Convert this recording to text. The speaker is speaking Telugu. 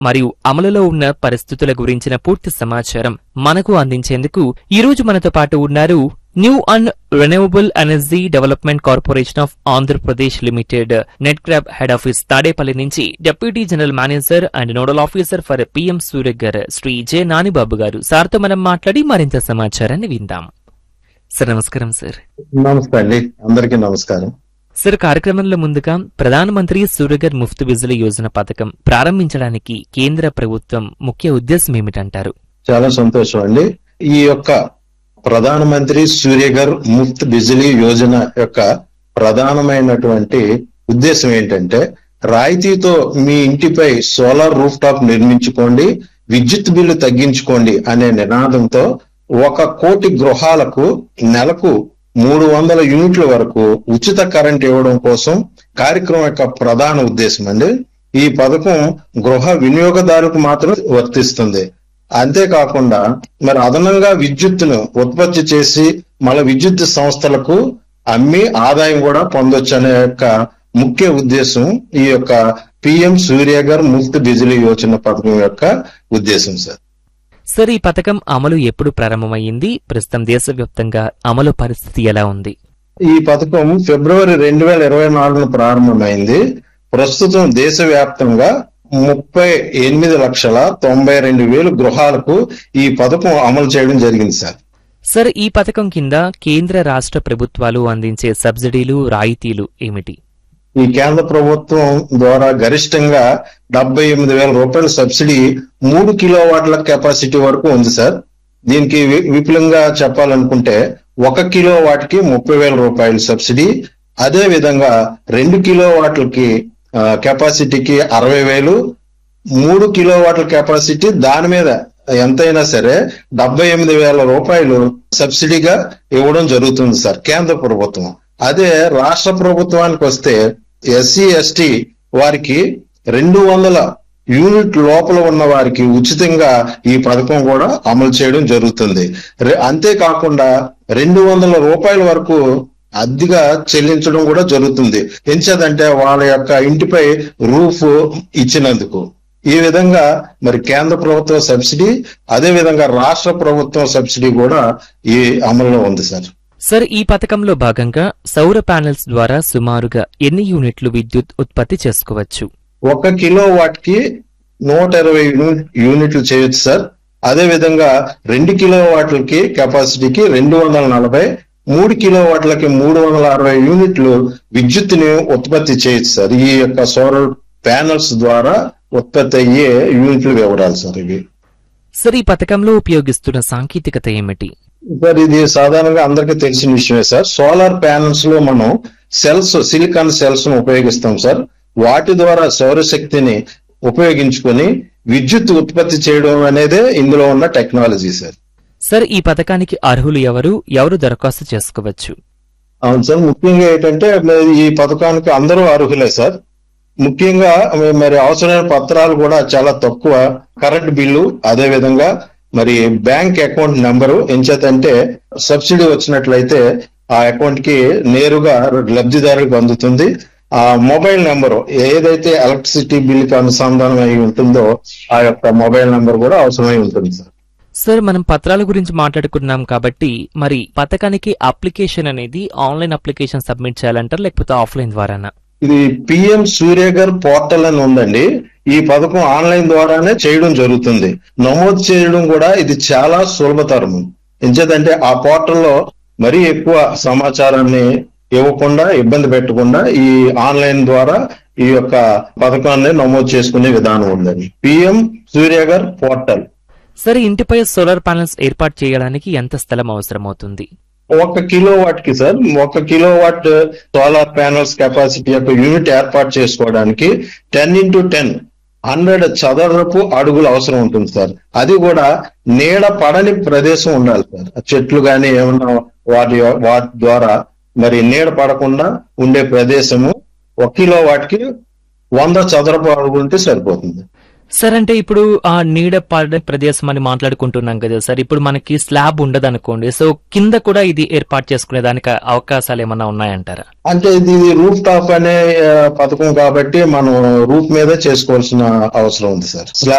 మరియు అమలులో ఉన్న పరిస్థితుల గురించిన పూర్తి సమాచారం మనకు అందించేందుకు ఈ రోజు మనతో పాటు ఉన్నారు new and renewable energy development corporation of Andhra Pradesh limited నెట్ క్రాబ్ హెడ్ ఆఫీస్ తాడేపల్లి నుంచి deputy general manager and nodal officer for PM Surya Ghar Shri J Nanibabu గారు సార్తో మనం మాట్లాడి మరింత సమాచారాన్ని విందాం సార్ నమస్కారం సార్ నమస్తే అండి అందరికీ నమస్కారం సార్ కార్యక్రమంలో ముందుగా ప్రధానమంత్రి సూర్యగర్ ముఫ్త్ బిజిలీ యోజన పథకం ప్రారంభించడానికి కేంద్ర ప్రభుత్వం ముఖ్య ఉద్దేశం ఏమిటంటారు చాలా సంతోషం అండి ఈ యొక్క ప్రధానమంత్రి సూర్యగర్ ముఫ్త్ బిజిలీ యోజన యొక్క ప్రధానమైనటువంటి ఉద్దేశం ఏంటంటే రాయితీతో మీ ఇంటిపై సోలార్ రూఫ్ టాప్ నిర్మించుకోండి విద్యుత్ బిల్లు తగ్గించుకోండి అనే నినాదంతో ఒక కోటి గృహాలకు నెలకు మూడు వందల యూనిట్ల వరకు ఉచిత కరెంట్ ఇవ్వడం కోసం కార్యక్రమం యొక్క ప్రధాన ఉద్దేశం అండి ఈ పథకం గృహ వినియోగదారులకు మాత్రం వర్తిస్తుంది అంతేకాకుండా మరి అదనంగా విద్యుత్తును ఉత్పత్తి చేసి మళ్ళీ విద్యుత్ సంస్థలకు అమ్మి ఆదాయం కూడా పొందొచ్చు అనే యొక్క ముఖ్య ఉద్దేశం ఈ యొక్క పిఎం సూర్యగర్ ముఫ్త్ బిజిలీ యోజన పథకం యొక్క ఉద్దేశం సార్ సార్ ఈ పథకం అమలు ఎప్పుడు ప్రారంభమైంది ప్రస్తుతం దేశవ్యాప్తంగా అమలు పరిస్థితి ఎలా ఉంది ఈ పథకం ఫిబ్రవరి రెండు వేల ఇరవై నాలుగున ప్రారంభమైంది ప్రస్తుతం దేశవ్యాప్తంగా ముప్పై ఎనిమిది లక్షల తొంభై రెండు వేలు గృహాలకు ఈ పథకం అమలు చేయడం జరిగింది సార్ సార్ ఈ పథకం కింద కేంద్ర రాష్ట్ర ప్రభుత్వాలు అందించే సబ్సిడీలు రాయితీలు ఏమిటి ఈ కేంద్ర ప్రభుత్వం ద్వారా గరిష్టంగా డెబ్బై ఎనిమిది వేల రూపాయల సబ్సిడీ మూడు కిలో వాట్ల కెపాసిటీ వరకు ఉంది సార్ దీనికి వి- విపులంగా చెప్పాలనుకుంటే ఒక కిలో వాట్కి ముప్పై వేల రూపాయల సబ్సిడీ అదే విధంగా రెండు కిలో వాట్లకి ఆ, కెపాసిటీకి అరవై వేలు మూడు కిలో వాట్ల కెపాసిటీ దాని మీద ఎంతైనా సరే డెబ్బై ఎనిమిది వేల రూపాయలు సబ్సిడీగా ఇవ్వడం జరుగుతుంది సార్ కేంద్ర ప్రభుత్వం అదే రాష్ట్ర ప్రభుత్వానికి వస్తే ఎస్సీ ఎస్టీ వారికి రెండు వందల యూనిట్ లోపల ఉన్న వారికి ఉచితంగా ఈ పథకం కూడా అమలు చేయడం జరుగుతుంది రె- అంతేకాకుండా రెండు వందల రూపాయల వరకు అద్దెగా చెల్లించడం కూడా జరుగుతుంది ఎంచేదంటే వాళ్ళ యొక్క ఇంటిపై రూఫ్ ఇచ్చినందుకు ఈ విధంగా మరి కేంద్ర ప్రభుత్వ సబ్సిడీ అదే విధంగా రాష్ట్ర ప్రభుత్వం సబ్సిడీ కూడా ఈ అమల్లో ఉంది సార్ సార్ ఈ పథకంలో భాగంగా సౌర ప్యానెల్స్ ద్వారా సుమారుగా ఎన్ని యూనిట్లు విద్యుత్ ఉత్పత్తి చేసుకోవచ్చు ఒక కిలో వాట్కి నూట ఇరవై యూనిట్- యూనిట్లు చేయొచ్చు సార్ అదే విధంగా రెండు కిలో వాట్లకి కెపాసిటీకి రెండు వందల నలభై మూడు కిలో వాట్లకి మూడు వందల అరవై యూనిట్లు విద్యుత్తుని ఉత్పత్తి చేయొచ్చు సార్ ఈ యొక్క సోలార్ ప్యానల్స్ ద్వారా ఉత్పత్తి అయ్యే యూనిట్లు వివరాలు సార్ ఇవి సార్ ఈ పథకంలో ఉపయోగిస్తున్న సాంకేతికత ఏమిటి సార్ ఇది సాధారణంగా అందరికీ తెలిసిన విషయమే సార్ సోలార్ ప్యానల్స్ లో మనం సెల్స్ సిలికాన్ సెల్స్ ను ఉపయోగిస్తాం సార్ వాటి ద్వారా సౌరశక్తిని ఉపయోగించుకొని విద్యుత్ ఉత్పత్తి చేయడం అనేదే ఇందులో ఉన్న టెక్నాలజీ సార్ సార్ ఈ పథకానికి అర్హులు ఎవరు ఎవరు దరఖాస్తు చేసుకోవచ్చు అవును సార్ ముఖ్యంగా ఏంటంటే మరి ఈ పథకానికి అందరూ అర్హులే సార్ ముఖ్యంగా మరి అవసరమైన పత్రాలు కూడా చాలా తక్కువ కరెంట్ బిల్లు అదే విధంగా మరి బ్యాంక్ అకౌంట్ నెంబరు ఎంచేతంటే సబ్సిడీ వచ్చినట్లయితే ఆ అకౌంట్ కి నేరుగా లబ్ధిదారులకు అందుతుంది ఆ మొబైల్ నెంబరు ఏదైతే ఎలక్ట్రిసిటీ బిల్ కి అనుసంధానం అయి ఉంటుందో ఆ యొక్క మొబైల్ నెంబర్ కూడా అవసరమై ఉంటుంది సార్ సార్ మనం పత్రాల గురించి మాట్లాడుకున్నాం కాబట్టి మరి పథకానికి అప్లికేషన్ అనేది ఆన్లైన్ అప్లికేషన్ సబ్మిట్ చేయాలంటారు లేకపోతే ఆఫ్లైన్ ద్వారానా ఇది పిఎం సూర్యగర్ పోర్టల్ అని ఉందండి ఈ పథకం ఆన్లైన్ ద్వారానే చేయడం జరుగుతుంది నమోదు చేయడం కూడా ఇది చాలా సులభతరం ఎంచేదంటే ఆ పోర్టల్లో మరీ ఎక్కువ సమాచారాన్ని ఇవ్వకుండా ఇబ్బంది పెట్టకుండా ఈ ఆన్లైన్ ద్వారా ఈ యొక్క పథకాన్ని నమోదు చేసుకునే విధానం ఉందండి పిఎం సూర్యగర్ పోర్టల్ సార్ ఇంటిపై సోలార్ ప్యానెల్స్ ఏర్పాటు చేయడానికి ఎంత స్థలం అవసరమవుతుంది ఒక కిలో వాట్ కి సార్ ఒక kilowatt solar panels capacity యొక్క యూనిట్ ఏర్పాటు చేసుకోవడానికి టెన్ ఇంటూ టెన్ హండ్రెడ్ చదరపు అడుగులు అవసరం ఉంటుంది సార్ అది కూడా నీడ పడని ప్రదేశం ఉండాలి సార్ ఆ చెట్లు కానీ ఏమన్నా వాటి వాటి ద్వారా మరి నీడ పడకుండా ఉండే ప్రదేశము ఒక కిలో వాటికి వంద చదరపు అడుగులు ఉంటే సరిపోతుంది సార్ అంటే ఇప్పుడు ఆ నీడ పడే ప్రదేశం అని మాట్లాడుకుంటున్నాం కదా సార్ ఇప్పుడు మనకి స్లాబ్ ఉండదు అనుకోండి సో కింద కూడా ఇది ఏర్పాటు చేసుకునే దానికి అవకాశాలు ఏమన్నా ఉన్నాయంటారా అంటే ఇది రూఫ్ టాప్ అనే ఆ, పథకం కాబట్టి మనం రూఫ్ మీద చేసుకోవాల్సిన అవసరం ఉంది సార్ స్లాబ్